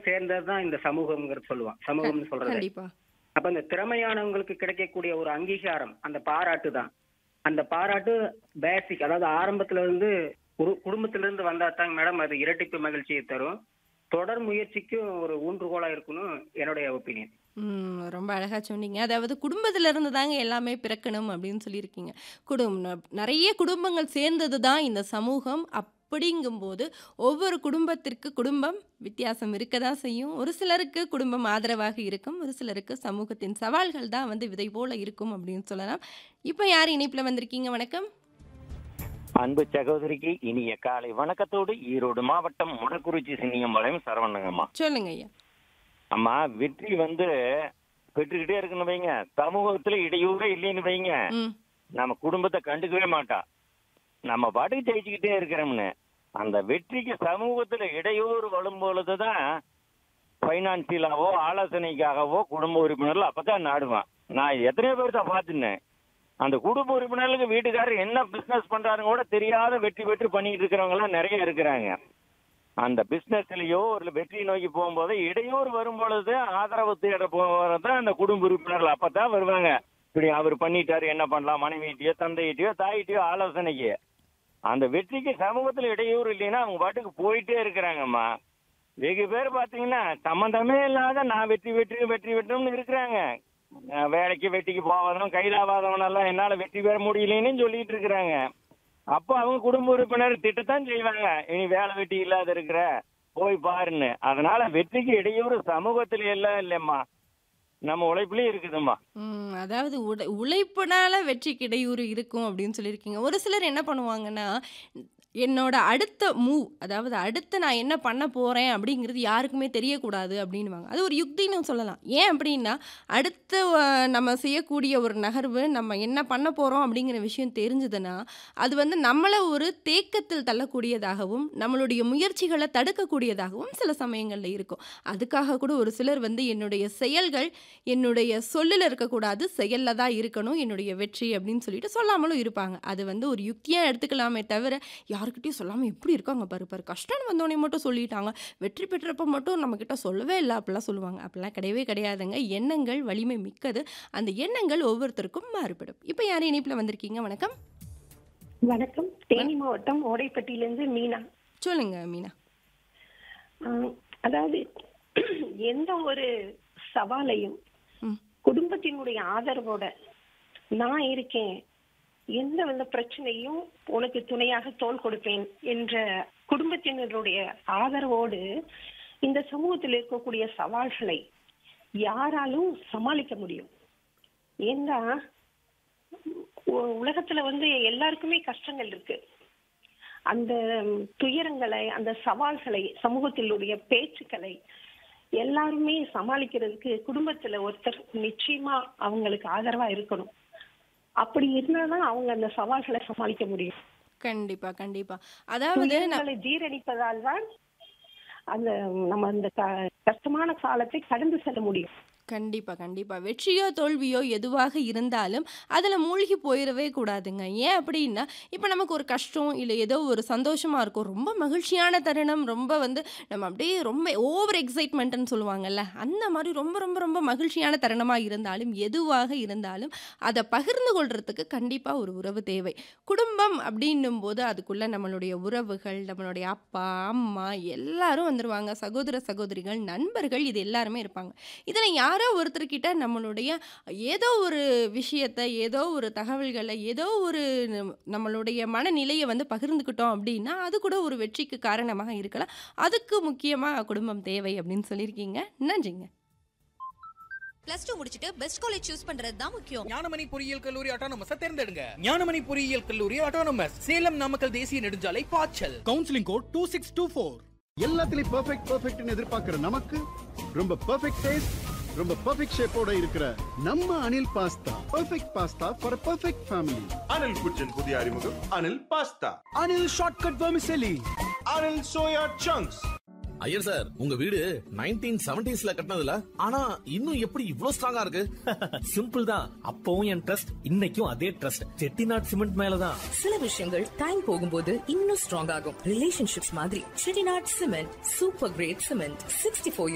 சேர்ந்ததுதான் இந்த சமூகம்ங்கிறது சொல்லுவான் சமூகம்னு சொல்றது கண்டிப்பா அப்ப இந்த திறமையானவங்களுக்கு கிடைக்கக்கூடிய ஒரு அங்கீகாரம் அந்த பாராட்டு தான் அந்த பாராட்டு பேசிக் அதாவது ஆரம்பத்துல இருந்து ஒரு குடும்பத்துல இருந்து வந்தா தாங்க மேடம் அது இரட்டிப்பு மகிழ்ச்சியை தரும் தொடர் முயற்சிக்கும் ஒரு ஊன்றுகோலா இருக்கணும் என்னுடைய ஒப்பீனியன் ம் ரொம்ப அழகா சொன்னீங்க அதாவது குடும்பத்துல இருந்து தாங்க எல்லாமே பிறக்கணும் அப்படின்னு சொல்லியிருக்கீங்க குடும்பம் நிறைய குடும்பங்கள் சேர்ந்தது தான் இந்த சமூகம் அப்படிங்கும்போது ஒவ்வொரு குடும்பத்திற்கு குடும்பம் வித்தியாசம் இருக்க தான் செய்யும் ஒரு சிலருக்கு குடும்பம் ஆதரவாக இருக்கும் ஒரு சிலருக்கு சமூகத்தின் சவால்கள் தான் வந்து விதை போல இருக்கும் அப்படின்னு சொல்லலாம் இப்போ யார் இணைப்பில் வந்திருக்கீங்க வணக்கம் அன்பு சகோதரிக்கு இனிய காலை வணக்கத்தோடு ஈரோடு மாவட்டம் முடக்குறிச்சி சின்னியம் வளையம் சரவணங்கம்மா சொல்லுங்க ஐயா அம்மா வெற்றி வந்து பெற்றுக்கிட்டே இருக்குன்னு வைங்க சமூகத்துல இடையூறே இல்லைன்னு வைங்க ம் நம்ம குடும்பத்தை கண்டுக்கவே மாட்டா நம்ம பாட்டுக்கு ஜெயிச்சுக்கிட்டே இருக்கிறோம்னு அந்த வெற்றிக்கு சமூகத்துல இடையூறு வரும் பொழுதுதான் பைனான்சியலாவோ ஆலோசனைக்காகவோ குடும்ப உறுப்பினர்கள் அப்பதான் நாடுவான் நான் எத்தனையோ பேர்த்த பார்த்துனேன் அந்த குடும்ப உறுப்பினர்களுக்கு வீட்டுக்காரர் என்ன பிசினஸ் பண்றாருன்னு கூட தெரியாத வெற்றி வெற்றி பண்ணிட்டு இருக்கிறவங்க எல்லாம் நிறைய இருக்கிறாங்க அந்த பிசினஸ்லயோ ஒரு வெற்றி நோக்கி போகும்போது இடையூறு வரும் பொழுது ஆதரவு தேட போறது அந்த குடும்ப உறுப்பினர்கள் அப்பதான் வருவாங்க இப்படி அவர் பண்ணிட்டாரு என்ன பண்ணலாம் மனைவிட்டியோ தந்தையிட்டயோ தாயிட்டயோ ஆலோசனைக்கு அந்த வெற்றிக்கு சமூகத்துல இடையூறு இல்லைன்னா அவங்க பாட்டுக்கு போயிட்டே இருக்கிறாங்கம்மா வெகு பேர் பாத்தீங்கன்னா சம்பந்தமே இல்லாத நான் வெற்றி வெற்றி வெற்றி வெற்றம்னு இருக்கிறாங்க அஹ் வேலைக்கு வெட்டிக்கு போகாதவன் கைதாவாதவன் எல்லாம் என்னால வெற்றி பெற முடியலன்னு சொல்லிட்டு இருக்கிறாங்க அப்போ அவங்க குடும்ப உறுப்பினர் திட்டத்தான் செய்வாங்க இனி வேலை வெட்டி இல்லாத இருக்கிற போய் பாருன்னு அதனால வெற்றிக்கு இடையூறு சமூகத்துல எல்லாம் இல்லைம்மா நம்ம உழைப்புலயும் இருக்குதும்மா ம், அதாவது உட உழைப்புனால வெற்றிக்கு இடையூறு இருக்கும் அப்படின்னு சொல்லியிருக்கீங்க ஒரு சிலர் என்ன பண்ணுவாங்கன்னா என்னோட அடுத்த மூவ் அதாவது அடுத்து நான் என்ன பண்ண போகிறேன் அப்படிங்கிறது யாருக்குமே தெரியக்கூடாது அப்படின்னுவாங்க அது ஒரு யுக்தின்னு சொல்லலாம் ஏன் அப்படின்னா அடுத்து அஹ், நம்ம செய்யக்கூடிய ஒரு நகர்வு நம்ம என்ன பண்ண போகிறோம் அப்படிங்கிற விஷயம் தெரிஞ்சதுன்னா அது வந்து நம்மளை ஒரு தேக்கத்தில் தள்ளக்கூடியதாகவும் நம்மளுடைய முயற்சிகளை தடுக்கக்கூடியதாகவும் சில சமயங்களில் இருக்கும் அதுக்காக கூட ஒரு சிலர் வந்து என்னுடைய செயல்கள் என்னுடைய சொல்லில் இருக்கக்கூடாது செயலில் தான் இருக்கணும் என்னுடைய வெற்றி அப்படின்னு சொல்லிட்டு சொல்லாமலும் இருப்பாங்க அது வந்து ஒரு யுக்தியாக எடுத்துக்கலாமே தவிர யாருக்கிட்டையும் சொல்லாமல் எப்படி இருக்காங்க பாரு பாரு கஷ்டம்னு வந்தோடனே மட்டும் சொல்லிட்டாங்க வெற்றி பெற்றப்ப மட்டும் நம்மக்கிட்ட சொல்லவே இல்லை அப்படிலாம் சொல்லுவாங்க அப்படிலாம் கிடையவே கிடையாதுங்க எண்ணங்கள் வலிமை மிக்கது அந்த எண்ணங்கள் ஒவ்வொருத்தருக்கும் மாறுபடும் இப்போ யார் இணைப்பில் வந்திருக்கீங்க வணக்கம் வணக்கம் தேனி மாவட்டம் ஓடைப்பட்டியிலிருந்து மீனா சொல்லுங்க மீனா ஆஹ் அதாவது எந்த ஒரு சவாலையும் ம் குடும்பத்தினுடைய ஆதரவோட நான் இருக்கேன் எந்த வந்து பிரச்சனையும் உனக்கு துணையாக தோள் கொடுப்பேன் என்ற குடும்பத்தினருடைய ஆதரவோடு இந்த சமூகத்தில் இருக்கக்கூடிய சவால்களை யாராலும் சமாளிக்க முடியும் ஏன்னா உ- உலகத்துல வந்து எல்லாருக்குமே கஷ்டங்கள் இருக்கு அந்த ம், துயரங்களை அந்த சவால்களை சமூகத்தினுடைய பேச்சுக்களை எல்லாருமே சமாளிக்கிறதுக்கு குடும்பத்துல ஒருத்தர் நிச்சயமா அவங்களுக்கு ஆதரவா இருக்கணும் அப்படி இருந்தாதான் அவங்க அந்த சவால்களை சமாளிக்க முடியும் கண்டிப்பா கண்டிப்பா அதாவது நான் துயரங்களை ஜீரணிப்பதால் தான் அந்த நம்ம அந்த க- கஷ்டமான காலத்தை கடந்து செல்ல முடியும் கண்டிப்பா கண்டிப்பா வெற்றியோ தோல்வியோ எதுவாக இருந்தாலும் அதில் மூழ்கி போயிடவே கூடாதுங்க ஏன் அப்படின்னா இப்போ நமக்கு ஒரு கஷ்டம் இல்லை ஏதோ ஒரு சந்தோஷமா இருக்கும் ரொம்ப மகிழ்ச்சியான தருணம் ரொம்ப வந்து நம்ம அப்படியே ரொம்ப ஓவர் எக்ஸைட்மெண்ட்னு சொல்லுவாங்கல்ல அந்த மாதிரி ரொம்ப ரொம்ப ரொம்ப மகிழ்ச்சியான தருணமாக இருந்தாலும் எதுவாக இருந்தாலும் அதை பகிர்ந்து கொள்றதுக்கு கண்டிப்பாக ஒரு உறவு தேவை குடும்பம் அப்படின்னும் போது அதுக்குள்ள நம்மளுடைய உறவுகள் நம்மளுடைய அப்பா அம்மா எல்லாரும் வந்துருவாங்க சகோதர சகோதரிகள் நண்பர்கள் இது எல்லாருமே இருப்பாங்க இதில் யாரோ ஒருத்தர்கிட்ட நம்மளுடைய ஏதோ ஒரு விஷயத்தை ஏதோ ஒரு தகவல்களை ஏதோ ஒரு நம்ம- நம்மளுடைய மனநிலையை வந்து பகிர்ந்துக்கிட்டோம் அப்படின்னா அது கூட ஒரு வெற்றிக்கு காரணமாக இருக்கலாம் அதுக்கு முக்கியமாக குடும்பம் தேவை அப்படின்னு சொல்லியிருக்கீங்க நன்றிங்க பிளஸ் டூ முடிச்சிட்டு பெஸ்ட் காலேஜ் சூஸ் பண்றது தான் முக்கியம் ஞானமணி பொறியியல் கல்லூரி ஆட்டோனமஸ தேர்ந்தெடுங்க ஞானமணி பொறியியல் கல்லூரி ஆட்டோனமஸ் சேலம் நாமக்கல் தேசிய நெடுஞ்சாலை பாய்ச்சல் counselling code two six two four எல்லாத்துலயும் பெர்ஃபெக்ட் பெர்ஃபெக்ட்னு எதிர்பார்க்கிற நமக்கு ரொம்ப பெர்ஃபெக்ட் டேஸ்ட் ரொம்ப பெர்ஃபெக்ட் ஷேப்போட இருக்கிற நம்ம Anil pasta perfect pasta for perfect family Anil kitchen புதிய அறிமுகம் Anil pasta Anil shortcut vermicelli Anil soya chunks Iyer sir உங்க வீடு நைன்டீன் செவன்டிஸ்ல கட்டினதுல ஆனா இன்னும் எப்படி இவ்ளோ ஸ்ட்ராங்கா இருக்கு சிம்பிள் தான் அப்பவும் என் ட்ரஸ்ட் இன்னைக்கும் அதே ட்ரஸ்ட் செட்டிநாட் சிமெண்ட் மேலதான் சில விஷயங்கள் டைம் போகும்போது இன்னும் ஸ்ட்ராங் ஆகும் ரிலேஷன்ஷிப்ஸ் மாதிரி Chettinad cement super grade cement sixty four